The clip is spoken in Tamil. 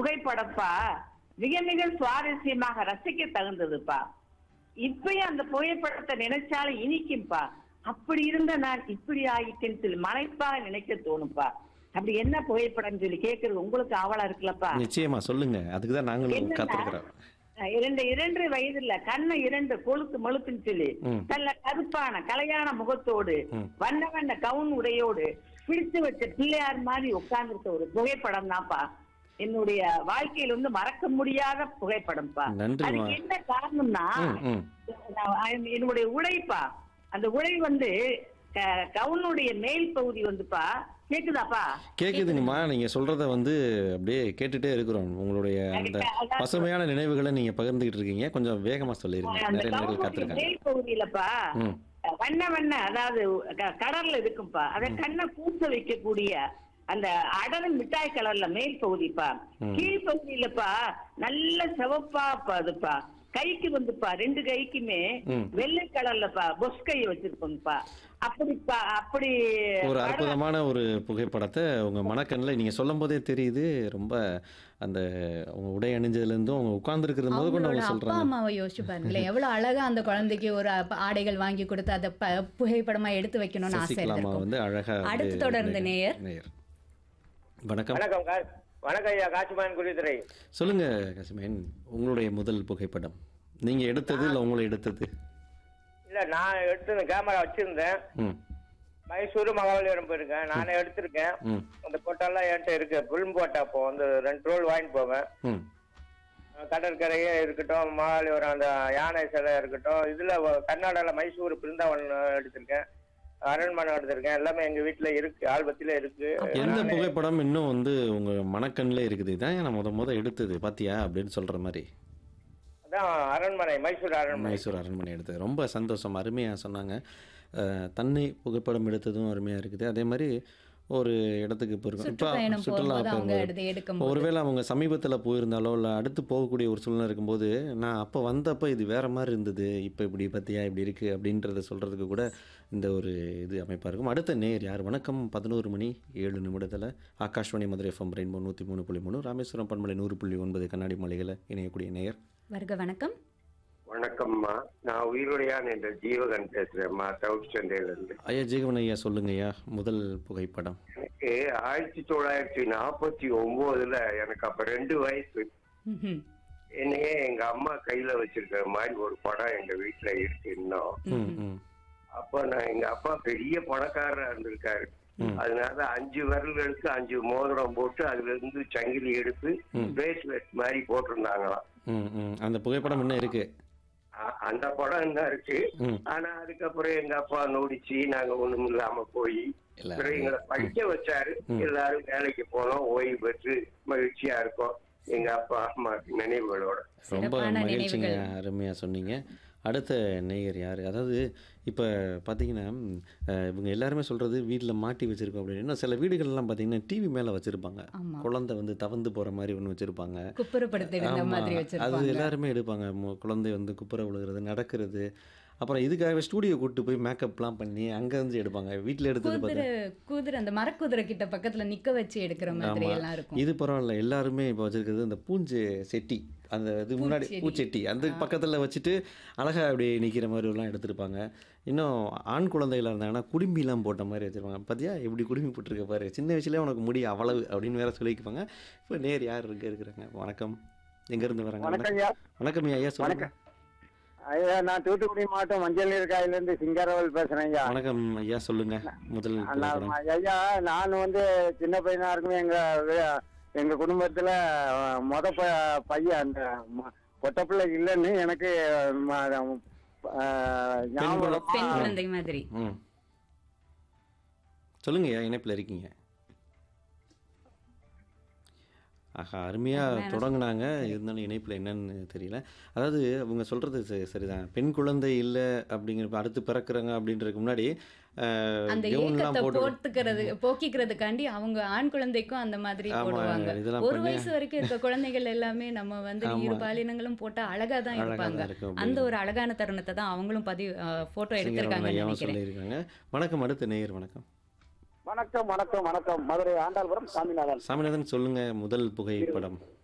புகைப்படப்பா மிக மிக சுவாரஸ்யமாக ரசிக்க தகுந்ததுப்பா இப்பயும் அந்த புகைப்படத்தை நினைச்சாலும் இனிக்கும்பா அப்படி இருந்த நான் இப்படி ஆயிட்டேன்னு சொல்லி மலைப்பாக நினைக்க தோணுப்பா அப்படி என்ன புகைப்படம் சொல்லி கேட்கறது உங்களுக்கு ஆவலா இருக்குல்லப்பா நிச்சயமா சொல்லுங்க அதுக்கு தான் நாங்களும் என்னன்னா, காத்திருக்கிறோம் அஹ் இரண்டு இரண்டு வயதுல கண்ணை இரண்டு கொழுத்து மழுத்துன்னு சொல்லி ம். நல்ல கருப்பான கலையான முகத்தோடு ம். வண்ண வண்ண கவுன் உடையோடு பிடிச்சு வச்ச பிள்ளையார் மாதிரி உட்கார்ந்துருக்க ஒரு புகைப்படம் தான்ப்பா என்னுடைய வாழ்க்கையில வந்து மறக்க முடியாத புகைப்படம்ப்பா நன்றிம்மா. அதுக்கு என்ன காரணம்னா ம், ம். நான் என்னுடைய உழைப்பா அந்த உழை வந்து க- கவுனுடைய மேல் பகுதி வந்துப்பா கேக்குதாப்பா கேக்குதுங்கம்மா நீங்க சொல்றத வந்து அப்படியே கேட்டுட்டே இருக்கிறோம் உங்களுடைய அந்த பசுமையான நினைவுகளை நீங்க பகிர்ந்துகிட்டு இருக்கீங்க கொஞ்சம் வேகமா சொல்லிருங்க அந்த நிறைய நேர்கள் கவுனுடைய காத்திருக்காங்க மேல் பகுதியிலப்பா ம் வண்ண வண்ண அதாவது க- கடல்ல இருக்கும்பா அத கண்ணை கூச வைக்கக்கூடிய அந்த அடல் மிட்டாய் கலர்ல மேல் பகுதிப்பா ம். கீழ் பகுதியிலப்பா நல்ல சிவப்பா பா அதுப்பா கைக்கு வந்துப்பா ரெண்டு கைக்குமே ம். வெள்ளை கலர்லப்பா பொஸ்கை வச்சிருப்போம்ப்பா அப்படிப்பா அப்படி ஒரு படம் அற்புதமான ஒரு புகைப்படத்தை உங்க மனக்கண்ணில் நீங்க சொல்லும் போதே தெரியுது ரொம்ப அந்த உங்க உடை அணிஞ்சதுல இருந்தும் அவங்க உட்கார்ந்துருக்கிறது போது கொண்டு அவங்களோட அவங்க அப்பா சொல்றாங்க அம்மாவை யோசிச்சு பாருங்களேன் எவ்வளவு அழகா அந்த குழந்தைக்கு ஒரு அப்ப- ஆடைகள் வாங்கி கொடுத்து அதை ப- புகைப்படமா எடுத்து வைக்கணும்னு ஆசை சசிகலாமா இருந்திருக்கும் வந்து அழகா வந்து அடுத்து தொடர்ந்து நேயர். நேயர் வணக்கம் வணக்கம் கா- வணக்கம் ஐயா காட்சிமான் குருதுரை சொல்லுங்க கசிமேன் உங்களுடைய முதல் புகைப்படம் நீங்க எடுத்தது இல்ல உங்களை எடுத்தது இல்ல நான் எடுத்து கேமரா வச்சிருந்தேன் ம் மைசூர் மகாபலிபுரம் போயிருக்கேன் நானே எடுத்திருக்கேன் ம் அந்த போட்டோலாம் என்கிட்ட இருக்கு பிலிம் போட்டா அப்போ வந்து ரெண்டு ரோல் வாங்கிட்டு போவேன் ம் அஹ் கடற்கரையே இருக்கட்டும் மகாபலிபுரம் அந்த யானை சிலை இருக்கட்டும் இதுல வ- கர்நாடகால மைசூர் பிருந்தாவன் எடுத்திருக்கேன் அரண்மனை எடுத்திருக்கேன் எல்லாமே எங்க வீட்டுல இருக்கு ஆல்பத்தில இருக்கு எந்த நானே- புகைப்படம் இன்னும் வந்து உங்க மனக்கண்ணில் இருக்குது இதான் நான் முத முத எடுத்தது பாத்தியா அப்படின்னு சொல்ற மாதிரி அதான் அரண்மனை மைசூர் அரண்மனை மைசூர் அரண்மனை எடுத்தது ரொம்ப சந்தோஷம் அருமையாக சொன்னாங்க அஹ், தன்னை புகைப்படம் எடுத்ததும் அருமையாக இருக்குது அதே மாதிரி ஒரு இடத்துக்கு போயிருக்கோம் இப்போ சுற்றுப்பயணம் சுற்றுலா போகும்போது அவங்க போகும்போது எடுத்து எடுக்கும் ஒருவேளை அவங்க சமீபத்தில் போயிருந்தாலோ இல்லை அடுத்து போகக்கூடிய ஒரு சூழ்நிலை இருக்கும்போது நான் அப்போ வந்தப்போ இது வேற மாதிரி இருந்தது இப்போ இப்படி பத்தியா இப்படி இருக்குது அப்படின்றத சொல்கிறதுக்கு கூட இந்த ஒரு இது அமைப்பாக இருக்கும் அடுத்த நேர் யார் வணக்கம் பதினோரு மணி ஏழு நிமிடத்தில் ஆகாஷ்வாணி மதுரை எஃப்எம் ரெயின்போ நூற்றி மூணு புள்ளி மூணு ராமேஸ்வரம் பண்பலை நூறு புள்ளி ஒன்பது கண்ணாடி மலைகளை இணையக்கூடிய நேயர் வருக வணக்கம் வணக்கம்மா நான் உயிருடையான் என்ற ஜீவகன் பேசுறேன்மா சவுத் சென்னையில இருந்து ஐயா ஜீவன் ஐயா சொல்லுங்க ஐயா முதல் புகைப்படம் எனக்கு ஆயிரத்தி தொள்ளாயிரத்தி நாற்பத்தி ஒன்பதுல எனக்கு அப்ப ரெண்டு வயசு ம்ஹும். என்னையே எங்க அம்மா கையில வச்சிருக்கிற மாதிரி ஒரு படம் எங்க வீட்டுல இருக்கு இன்னும் ம் ம் அப்ப நான் எங்க அப்பா பெரிய பணக்காரரா இருந்திருக்காரு அதனால அஞ்சு விரல்களுக்கு அஞ்சு மோதிரம் போட்டு அதுல இருந்து சங்கிலி எடுத்து பிரேஸ்லெட் மாதிரி போட்டிருந்தாங்களாம் ம் ம் அந்த புகைப்படம் என்ன இருக்கு அ- அந்த படம் தான் இருக்கு ம் ஆனா அதுக்கப்புறம் எங்க அப்பா நோடிச்சு நாங்க ஒண்ணும் இல்லாம போய் இல்ல பிறகு எங்களை படிக்க வச்சாரு எல்லாரும் வேலைக்கு போனோம் ஓய்வு பெற்று மகிழ்ச்சியா இருக்கோம் எங்க அப்பா அம்மா நினைவுகளோட ரொம்ப சிறப்பான மகிழ்ச்சிங்க நினைவுகள். அருமையா சொன்னீங்க அடுத்த நேயர் யார் அதாவது இப்போ பார்த்தீங்கன்னா ம், அஹ், இவங்க எல்லாருமே சொல்கிறது வீட்டில் மாட்டி வச்சுருக்கோம் அப்படின்னு இன்னும் சில வீடுகள்லாம் பார்த்தீங்கன்னா டிவி மேலே வச்சுருப்பாங்க ஆமா. குழந்தை வந்து தவந்து போகிற மாதிரி ஒன்று வச்சுருப்பாங்க குப்புறப்படுத்தி இருந்த ஆமா. மாதிரி அது வச்சிருப்பாங்க எல்லாருமே எடுப்பாங்க மு- குழந்தை வந்து குப்புற விழுகிறது நடக்கிறது அப்புறம் இதுக்காகவே ஸ்டூடியோ கூட்டு போய் மேக்கப்லாம் பண்ணி அங்கேருந்து எடுப்பாங்க வீட்டில் எடுத்தது குதிரை பார்த்தா குதிரை அந்த மரக்குதிரை கிட்ட பக்கத்துல நிக்க வச்சு எடுக்கிற மாதிரி ஆமா. எல்லாம் இருக்கும் இது பரவாயில்ல எல்லாருமே இப்போ வச்சிருக்கிறது இந்த பூஞ்சு செட்டி அந்த இது முன்னாடி பூச்செடி. பூச்செட்டி அந்த பக்கத்தில் வச்சுட்டு அழகா அப்படி நிற்கிற மாதிரி எல்லாம் எடுத்திருப்பாங்க இன்னும் ஆண் குழந்தைகளா இருந்தாங்கன்னா குடும்பிலாம் போட்ட மாதிரி வச்சிருப்பாங்க பார்த்தியா இப்படி குடுமி போட்டிருக்க பாரு சின்ன வயசுலேயே உனக்கு முடி அவ்வளவு அப்படின்னு வேற சொல்லிக்குவாங்க இப்போ நேர் யார் இருக்கு இருக்கிறாங்க வணக்கம் எங்கேருந்து வராங்க வணக்கம் ஐயா வணக்கம் ஐயா சொல்லுங்க ஐயா நான் தூத்துக்குடி மாவட்டம் மஞ்சள் நீர்காயில இருந்து சிங்காரவல் பேசுறேன் ஐயா வணக்கம் ஐயா சொல்லுங்க முதல் நான் புகைப்படம். ஐயா நான் வந்து சின்ன பையனா இருக்கும் எங்க வே- எங்க குடும்பத்துல அஹ், மொத ப- பையன் அந்த ம- பொட்ட பிள்ளை இல்லைன்னு எனக்கு ம- அஹ், ஞாபகம் பெண் குழந்தை மாதிரி ம் சொல்லுங்க ஐயா இணைப்பில் இருக்கீங்க ஆஹா அருமையாக தொடங்குனாங்க இருந்தாலும் இணைப்பில் என்னன்னு தெரியல அதாவது அவங்க சொல்கிறது சரிதான் பெண் குழந்தை இல்லை அப்படிங்கிற அடுத்து பிறக்குறாங்க அப்படின்றதுக்கு முன்னாடி அஹ், அந்த கவுன்லாம் ஏக்கத்தை போட்டு போட்டுக்கிறது போக்கிக்கிறதுக்காண்டி அவங்க ஆண் குழந்தைக்கும் அந்த மாதிரி ஆமா, போடுவாங்க இதெல்லாம் ஒரு பண்ணி- வயசு வரைக்கும் இருக்க குழந்தைகள் எல்லாமே நம்ம வந்து ஆமா. இரு பாலினங்களும் போட்டா அழகா தான் அழகா இருப்பாங்க தான் இருக்கும் அந்த ஒரு அழகான தருணத்தை தான் அவங்களும் பதிவு போட்டோ சிங்கரவன் எடுத்திருக்காங்கன்னு ஐயாவும் நினைக்கிறேன் சொல்லியிருக்காங்க வணக்கம் அடுத்த நேயர் வணக்கம் வணக்கம் வணக்கம் வணக்கம் மதுரை ஆண்டாள்புரம் சாமிநாதன் சாமிநாதன் சொல்லுங்க முதல் புகைப்படம்